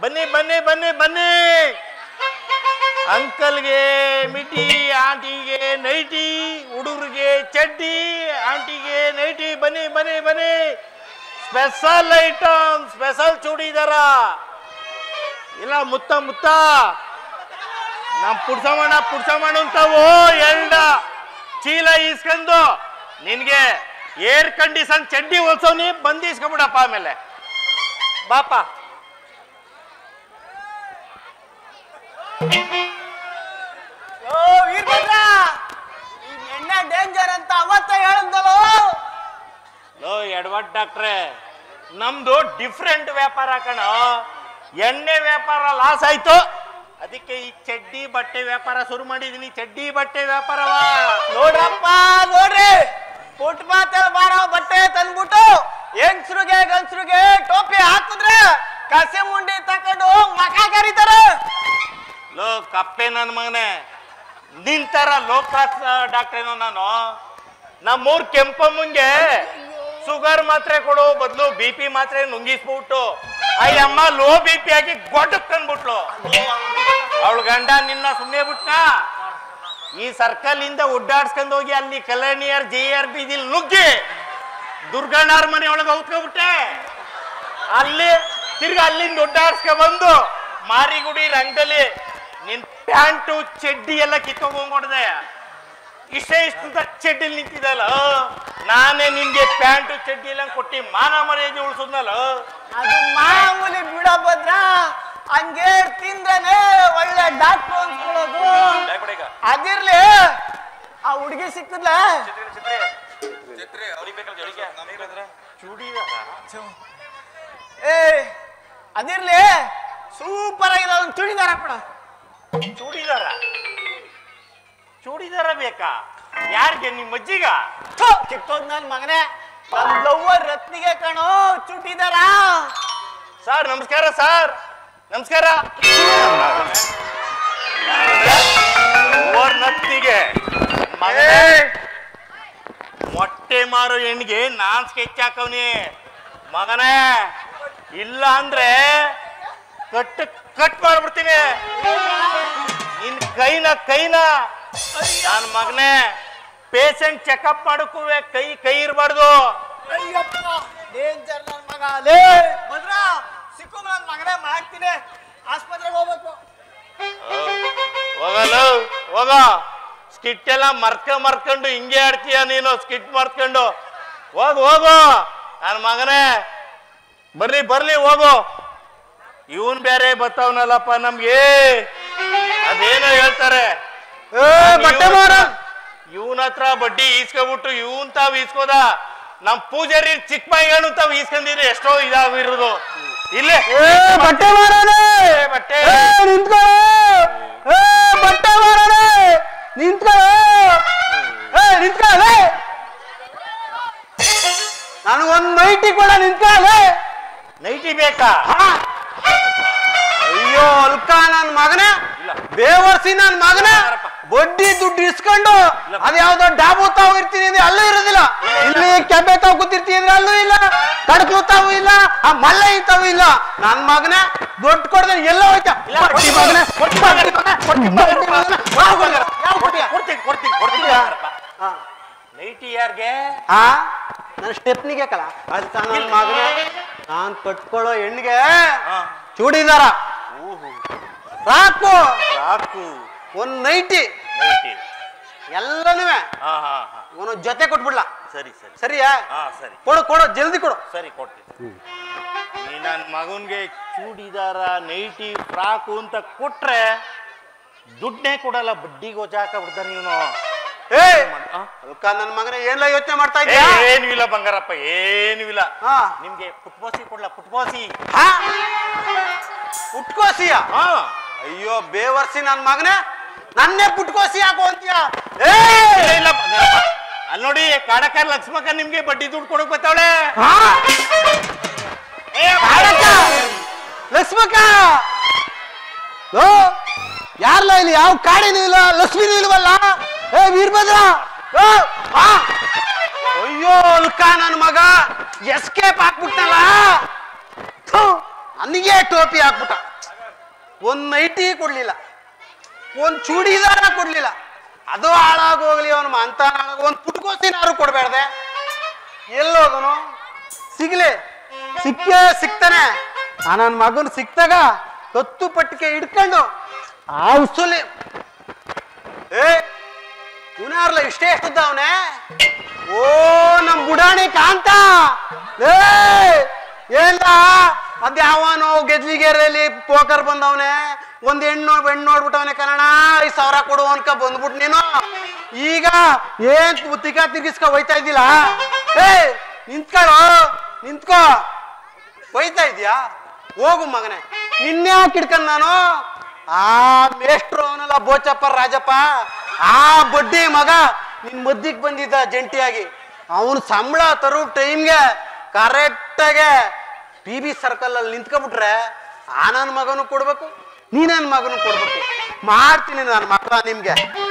ಬನ್ನಿ ಬನ್ನಿ ಬನ್ನಿ ಬನ್ನಿ ಅಂಕಲ್ಗೆ ಮಿಟಿ ಆಂಟಿಗೆ ನೈಟಿ ಹುಡುಗರಿಗೆ ಚಡ್ಡಿ ಆಂಟಿಗೆ ನೈಟಿ ಬನ್ನಿ ಬನ್ನಿ ಬನ್ನಿ ಸ್ಪೆಷಲ್ ಐಟಮ್ ಸ್ಪೆಷಲ್ ಚೂಡಿದಾರ ಇಲ್ಲ ಮುತ್ತ ಮುತ್ತ ನಮ್ ಪುಡ್ಸಮಣ ಪುಡ್ಸಮಣ ಅಂತಾವು ಎಂಡ ಚೀಲ ಇಸ್ಕೊಂಡು ನಿನ್ಗೆ ಏರ್ ಕಂಡೀಷನ್ ಚಡ್ಡಿ ಹೊಲ್ಸೋನಿ ಬಂದು ಇಸ್ಕೊಂಬಿಡಪ್ಪ ಆಮೇಲೆ ಬಾಪ ಓ ವೀರಭದ್ರ ಈ ಎಣ್ಣೆ ಡೇಂಜರ್ ಅಂತ ಅವತ್ತೇ ಹೇಳಿದ್ದಲ್ಲೋ ಲೋ ಎಡವಟ್ ಡಾಕ್ಟ್ರೆ ನಮ್ದು ಡಿಫ್ರೆಂಟ್ ವ್ಯಾಪಾರ ಕಣ ಎಣ್ಣೆ ವ್ಯಾಪಾರ ಲಾಸ್ ಆಯ್ತು ಅದಕ್ಕೆ ಈ ಚಡ್ಡಿ ಬಟ್ಟೆ ವ್ಯಾಪಾರ ಶುರು ಮಾಡಿದೀನಿ ಚಡ್ಡಿ ಬಟ್ಟೆ ವ್ಯಾಪಾರವ ನೋಡ್ರಪ್ಪ ನೋಡ್ರಿ ಫುಟ್ಪಾತ್ ಮಾರೋ ಬಟ್ಟೆ ತಂದ್ಬಿಟ್ಟು ಹೆಂಗ್ಸ್ರಿಗೆ ಗಂಡ್ಸ್ರಿಗೆ ಟೋಪಿ ಹಾಕಿದ್ರೆ ಕಸಿ ಮುಂಡಿ ತಕೊಂಡು ಮಕ ಕರೀತಾರೆ ಲೋ ಕಪ್ಪೆ ನನ್ನ ಮಗನೇ ನಿಂತರ ಲೋ ಕ್ಲಾಸ್ ಡಾಕ್ಟ್ರೇನೋ ನಾನು ನಮ್ಮೂರ್ ಕೆಂಪಮ್ಮಂಗೆ ಶುಗರ್ ಮಾತ್ರೆ ಕೊಡು ಬದಲು ಬಿ ಪಿ ಮಾತ್ರೆ ನುಂಗಿಸ್ಬಿಟ್ಟು ಅಯ್ಯಮ್ಮ ಲೋ ಬಿ ಪಿ ಆಗಿ ಗೊಡ್ಡಕ್ ತಂದ್ಬಿಟ್ಲು ಅವಳ ಗಂಡ ನಿನ್ನ ಸುಮ್ಮನೆ ಬಿಟ್ನ ಈ ಸರ್ಕಲ್ ಇಂದ ಉಡ್ಡಾಡ್ಸ್ಕೊಂಡ್ ಹೋಗಿ ಅಲ್ಲಿ ಕಲ್ಯಾಣಿಯರ್ ಜೆ ಆರ್ ಬೀದಿಲ್ ನುಗ್ಗಿ ದುರ್ಗಣ್ಣವ್ರ ಮನೆ ಒಳಗೆ ಹೊತ್ಕೊಬಿಟ್ಟೆ ಅಲ್ಲಿ ತಿರ್ಗಿ ಅಲ್ಲಿಂದ ಉಡ್ಡಾಡ್ಸ್ಕೊಂಡ್ ಬಂದು ಮಾರಿಗುಡಿ ರಂಗದಲ್ಲಿ ನಿನ್ ಪ್ಯಾಂಟು ಚಡ್ಡಿ ಎಲ್ಲ ಕಿತ್ತೋಗೊಂಡ್ದೆ ಇಷ್ಟೇ ಇಷ್ಟ ಚಡ್ಡಿಲ್ ನಿಂತಿದ್ದಲ್ಲ ನಾನೇ ನಿನ್ಗೆ ಪ್ಯಾಂಟು ಚಡ್ಡಿ ಎಲ್ಲ ಕೊಟ್ಟಿ ಮಾನ ಮರ್ಯಾದೆ ಉಳಿಸಿದ್ನಲ್ಲ ಅದು ಮಾಮೂಲಿ ಬಿಡಭದ್ರ ಹಂಗೆ ತಿಂದ್ರೇನೆ ಒಳ್ಳೆ ಡಾಕ್ಟ್ರು ಅನ್ಸ್ಕೊಳ್ಳೋದು ಅದಿರ್ಲಿ ಆ ಹುಡುಗಿ ಸಿಕ್ಕಿದ್ಲ ಏ ಅದಿರ್ಲಿ ಸೂಪರ್ ಆಗಿದೆ ಒಂದು ಚೂಡಿದಾರ ಕೊಡ ಚೂಡಿದಾರ ಚೂಡಿದಾರ ಬೇಕಾ ಯಾರಿಗೆ ನಿಮ್ಮ ಅಜ್ಜಿಗ ಕಿತ್ತೋದ್ ನನ್ ಮಗನೇ ನನ್ ಲವ್ವರ್ ರತ್ನಿಗೆ ಕಣೋ ಚುಟ್ಟಿದಾರ ಸರ್ ನಮಸ್ಕಾರ ಸರ್ ನಮಸ್ಕಾರ ಓರ್ ನತ್ತಿಗೆ ಮಗನೇ ಮೊಟ್ಟೆ ಮಾರೋ ಹೆಣ್ಣಿಗೆ ನಾನ್ ಸ್ಕೆಚ್ ಹಾಕವ್ನಿ ಮಗನೇ ಇಲ್ಲ ಅಂದ್ರೆ ಕಟ್ ಕಟ್ ಮಾಡ್ಬಿಡ್ತೀನಿ ನಿನ್ ಕೈನ ಕೈನ ನನ್ನ ಮಗನೇ ಪೇಷಂಟ್ ಚೆಕಪ್ ಮಾಡಕ್ಕೂ ಕೈ ಕೈ ಇರಬಾರ್ದು ಅಯ್ಯಪ್ಪ ಡೇಂಜರ್ ನನ್ ಮಗ ಲೇ ಭದ್ರ ಸಿಕ್ಕು ನನ್ ಮಗನೇ ಮಾಡ್ತೀನಿ ಆಸ್ಪತ್ರೆಗೆ ಹೋಗ್ಬೇಕು ಹೋಗಲ್ಲ ಹೋಗ ಸ್ಕಿಟ್ ಎಲ್ಲ ಮರ್ಕ ಮರ್ಕೊಂಡು ಹಿಂಗೆ ಆಡ್ತೀಯ ನೀನು ಸ್ಕಿಟ್ ಮರ್ಕೊಂಡು ಹೋಗು ಹೋಗು ನನ್ನ ಮಗನೇ ಬರ್ಲಿ ಬರ್ಲಿ ಹೋಗು ಇವನ್ ಬೇರೆ ಬತ್ತವನಲ್ಲಪ್ಪ ನಮ್ಗೆ ಅದೇನೋ ಹೇಳ್ತಾರೆ ಬಟ್ಟೆ ಮಾರ. ಇವನ್ ಹತ್ರ ಬಡ್ಡಿ ಈಸ್ಕೊಬಿಟ್ಟು ಇವನ್ ತಾವ್ ಈಸ್ಕೋದ ನಮ್ ಪೂಜಾರಿ ಚಿಕ್ಕ ಮೈಗಳು ತಾವ್ ಈಸ್ಕೊಂಡಿರಿ ಎಷ್ಟೋ ಇದಾಗಿರೋದು ಇಲ್ಲೇ ಬಟ್ಟೆ ಮಾರನೆ ಏ, ಬಟ್ಟೆ ನಿಂತ್ಕೋ ಏ ಬಟ್ಟೆ ಮಾರನೆ ನಿಂತ್ಕೋ ಏ ನಿಂತ್ಕೋ ನನಗೊಂದ್ ನೈಟಿ ಕೂಡ ನಿಂತ್ಕೊಳ್ಳೆ ನೈಟಿ ಬೇಕಾ ಅಯ್ಯೋ ಅಲ್ಕ ನನ್ ಮಗನೇ ಇಲ್ಲ. ಬೇವರ್ಸಿ ನನ್ ಮಗನೇ ಯಾರಪ್ಪ? ಬಡ್ಡಿ ದುಡ್ಡು ಇಸ್ಕೊಂಡು ಇಲ್ಲ. ಅದ್ ಯಾವ್ದೋ ಡಾಬು ತಾವ್ ಇರ್ತೀನಿ ಅಂದ್ರೆ ಅಲ್ಲೂ ಇರೋದಿಲ್ಲ ಇಲ್ಲಿ ಕೆಬ್ಬೆ ತಾವ್ ಕೂತಿರ್ತೀನಿ ಅಂದ್ರೆ ಅಲ್ಲೂ ಇಲ್ಲ ಕಡ್ಕು ತಾವು ಇಲ್ಲ ಆ ಮಲ್ಲ ತಾವು ಇಲ್ಲ ನನ್ ಮಗನೇ ದುಡ್ಡು ಕೊಡದೆ ಎಲ್ಲ ಹೋಯ್ತಾ ಇಲ್ಲ, ಬಡ್ಡಿ ಮಗನೇ, ಬಡ್ಡಿ ಮಗನೇ, ಬಡ್ಡಿ ಮಗನೇ, ಹೋಗಲ್ಲ. ಯಾವ ಕೊಡ್ತೀಯ? ಕೊಡ್ತೀನಿ ಕೊಡ್ತೀನಿ ಕೊಡ್ತೀನಿ ಹಾ. ನೈಟಿ ಯಾರ್ಗೆ ಆ ನನ್ನ ಸ್ಟೆಪ್ನಿಗೆ ಕಲ ಅದಕ್ಕ ನನ್ನ ಮಗನೇ ನಾನ್ ಕಟ್ಕೊಳ್ಳೋ ಹೆಣ್ಣಿಗೆ ಹಾ. ಚೂಡಿದಾರ ಊಹು ಸಾಕು ಸಾಕು ಒಂದ್ ನೈಟಿ ನೈಟಿ ಎಲ್ಲನೂ ಹಾ ಹಾ ಹಾ ಇವನು ಜೊತೆ ಕೊಟ್ಬಿಡ್ಲ ಸರಿ ಸರಿ ಸರಿಯಾ ಹಾ ಸರಿ ಕೊಡು ಕೊಡು ಜಲ್ದಿ ಕೊಡು ಸರಿ ಕೊಡ್ತೀನಿ ನೀ ನನ್ನ ಮಗನ್ಗೆ ಚೂಡಿದಾರ ನೈಟಿ ಫ್ರಾಕು ಅಂತ ಕೊಟ್ರೆ ದುಡ್ಡೇ ಕೊಡಲ್ಲ ಬಡ್ಡಿಗೆ ವಜಾ ಹಾಕಬಿಡ್ತಾನೆ ಇವನು ಏ ಅದಕ್ಕ ನನ್ನ ಮಗನೇ ಏನ್ಲ ಯೋಚನೆ ಮಾಡ್ತಾ ಇದ್ಯಾ ಏನು ಇಲ್ಲ ಬಂಗಾರಪ್ಪ ಏನು ಇಲ್ಲ ಹಾ. ನಿಮ್ಗೆ ಪುಟ್ಬೋಸಿ ಕೊಡ್ಲಾ ಪುಟ್ಬೋಸಿ ಹಾ? ಪುಟ್ಕೋಸಿಯ ಹಾ ಅಯ್ಯೋ ಬೇವರ್ಸಿ ನನ್ ಮಗನೇ ನನ್ನೇ ಪುಟ್ಕೋಸಿ ಹಾಕು ಅಂತೀಯ ಏ ಇಲ್ಲ ಇಲ್ಲ ಬಂಗಾರಪ್ಪ ಅಲ್ಲಿ ನೋಡಿ ಕಾಡಕ ಲಕ್ಷ್ಮಕ್ಕ ನಿಮ್ಗೆ ಬಡ್ಡಿ ದುಡ್ಡು ಕೊಡಕ್ ಬರ್ತಾವಳೆ ಹಾ? ಕಾಡಕ್ಕ? ಲಕ್ಷ್ಮಕ್ಕ ಓ ಯಾರ್ಲ ಇಲ್ಲಿ ಯಾವ ಕಾಡಿನೂ ಇಲ್ಲ ಲಕ್ಷ್ಮಿನೂ ಇಲ್ವಲ್ಲ ಏ ವೀರಭದ್ರ ಓ, ಆ. ಅಯ್ಯೋ ಅಲ್ಕ ನನ್ ಮಗ ಎಸ್ಕೇಪ್ ಹಾಕ್ಬಿಟ್ಟಲ್ಲ ಥು, ನನಗೆ ಟೋಪಿ ಹಾಕ್ಬಿಟ್ಟ ಒಂದ್ ನೈಟಿ ಕೊಡ್ಲಿಲ್ಲ ಒಂದ್ ಚೂಡಿದಾರ ಕೊಡ್ಲಿಲ್ಲ ಅದು ಹಾಳಾಗೋಗ್ಲಿ ಅವನು ಅಂತ ಒಂದ್ ಪುಟ್ಕೋಸಿನಾರು ಕೊಡ್ಬೇಡ್ದೆ ಎಲ್ಲೋದನು ಸಿಗ್ಲಿ ಸಿಕ್ಕೇ ಸಿಗ್ತಾನೆ ಆ ನನ್ನ ಮಗನ್ ಸಿಕ್ತಾಗ ಕತ್ತು ಪಟ್ಟಿಗೆ ಹಿಡ್ಕೊಂಡು ಆ ಉಸುಲಿ ಏ ಇವನಾರ್ಲ ಇಷ್ಟೇ ಎಷ್ಟುದ್ದ ಅವನೇ ಓ ನಮ್ ಬುಡಾಣಿ ಕಾಂತ ಏ ಏನ್ಲ ಅದ್ಯಾವನೋ ಗೆದ್ಲಿಗೆರೆಯಲ್ಲಿ ಪೋಕರ್ ಬಂದವನೆ ಒಂದ್ ಹೆಣ್ಣು ಹೆಣ್ಣು ನೋಡ್ಬಿಟ್ಟವನೆ ಕನ್ನಡ ಐದ್ ಸಾವಿರ ಕೊಡು ಅನ್ಕ ಬಂದ್ಬಿಟ್ ನೀನು ಈಗ ಏನ್ ತಿಕ್ಕ ತಿರ್ಗಿಸ್ಕೊ ಹೋಯ್ತಾ ಇದ್ದಿಲ್ಲ ಏ ನಿಂತ್ಕೊಳ್ಳೋ ನಿಂತ್ಕೋ ಹೋಯ್ತಾ ಇದ್ಯಾ ಹೋಗು ಮಗನೇ ನಿನ್ನೆ ಹಾಕಿಡ್ಕಂಡ್ ನಾನು ಆ ಮೇಷ್ಟ್ರು ಅವನಲ್ಲ ಬೋಚಪ್ಪ ರಾಜಪ್ಪ ಆ ಬಡ್ಡಿ ಮಗ ನಿನ್ ಮದ್ದಿಗೆ ಬಂದಿದ್ದ ಜಂಟಿಯಾಗಿ ಅವನು ಸಂಬಳ ತರೋ ಟೈಮ್ಗೆ ಕರೆಕ್ಟಾಗೆ ಪಿ ಬಿ ಸರ್ಕಲ್ ಅಲ್ಲಿ ನಿಂತ್ಕೊಬಿಟ್ರೆ ಆ ನನ್ನ ಮಗನು ಕೊಡ್ಬೇಕು ನೀ ನನ್ನ ಮಗನು ಕೊಡ್ಬೇಕು ಮಾಡ್ತೀನಿ ನನ್ನ ಮಕ್ಕಳ ನಿಮ್ಗೆ